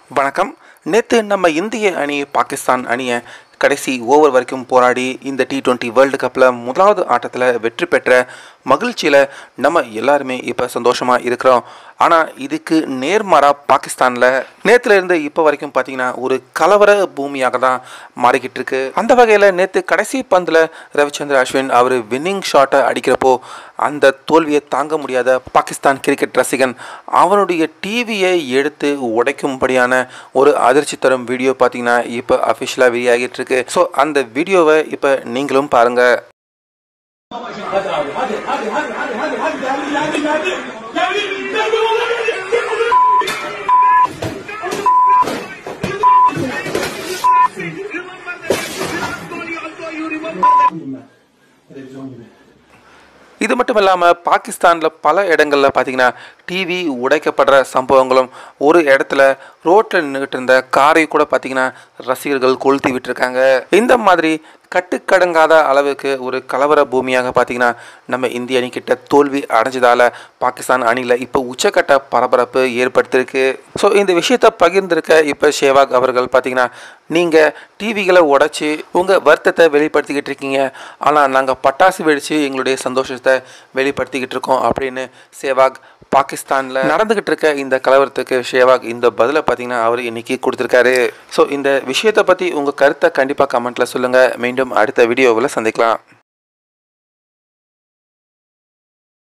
வணக்கம் நேற்று நம்ம இந்திய அணி பாகிஸ்தான் அணியை கடைசி ஓவர் வரைக்கும் போராடி இந்த டி டுவெண்ட்டி வேர்ல்டு கப்பில் முதலாவது ஆட்டத்தில் வெற்றி பெற்ற மகிழ்ச்சியில் நம்ம எல்லாருமே இப்போ சந்தோஷமாக இருக்கிறோம் ஆனால் இதுக்கு நேர்மாறாக பாகிஸ்தானில் நேற்றுல இருந்து இப்போ வரைக்கும் பார்த்தீங்கன்னா ஒரு கலவர பூமியாக தான் மாறிக்கிட்டு இருக்கு அந்த வகையில் நேற்று கடைசி பந்தில் ரவிச்சந்திர அஸ்வின் அவர் வின்னிங் ஷாட்டை அடிக்கிறப்போ அந்த தோல்வியை தாங்க முடியாத பாகிஸ்தான் கிரிக்கெட் ரசிகன் அவனுடைய டிவியை எடுத்து உடைக்கும்படியான ஒரு அதிர்ச்சி தரும் வீடியோ பார்த்தீங்கன்னா இப்போ அஃபிஷியலாக வெளியாகிட்டு இருக்கு ஸோ அந்த வீடியோவை இப்போ நீங்களும் பாருங்கள் இது மட்டும் இல்லாமல் பாகிஸ்தானில் பல இடங்களில் பார்த்தீங்கன்னா டிவி உடைக்கப்படுற சம்பவங்களும் ஒரு இடத்துல ரோட்டில் நின்றுக்கிட்டு இருந்த காரை கூட பார்த்தீங்கன்னா ரசிகர்கள் கொளுத்தி விட்டுருக்காங்க இந்த மாதிரி கட்டுக்கடங்காத அளவுக்கு ஒரு கலவர பூமியாக பார்த்தீங்கன்னா நம்ம இந்திய அணிக்கிட்ட தோல்வி அடைஞ்சதால் பாகிஸ்தான் அணியில் இப்போ உச்சக்கட்ட பரபரப்பு ஏற்படுத்தியிருக்கு ஸோ இந்த விஷயத்தை பகிர்ந்திருக்க இப்போ ஷேவாக் அவர்கள் பார்த்தீங்கன்னா நீங்கள் டிவிகளை உடைச்சி உங்கள் வருத்தத்தை வெளிப்படுத்திக்கிட்டு இருக்கீங்க ஆனால் நாங்கள் பட்டாசு வெடித்து எங்களுடைய சந்தோஷத்தை வெளிப்படுத்திக்கிட்டு இருக்கோம் அப்படின்னு சேவாக் பாகிஸ்தானில் நடந்துக்கிட்டு இருக்க இந்த கலவரத்துக்கு ஷேவாக் இந்த பதிலை பார்த்தீங்கன்னா அவர் இன்னைக்கு கொடுத்துருக்காரு ஸோ இந்த விஷயத்தை பற்றி உங்கள் கருத்தை கண்டிப்பாக கமெண்ட்டில் சொல்லுங்கள் மீண்டும் அடுத்த வீடியோவில் சந்திக்கலாம்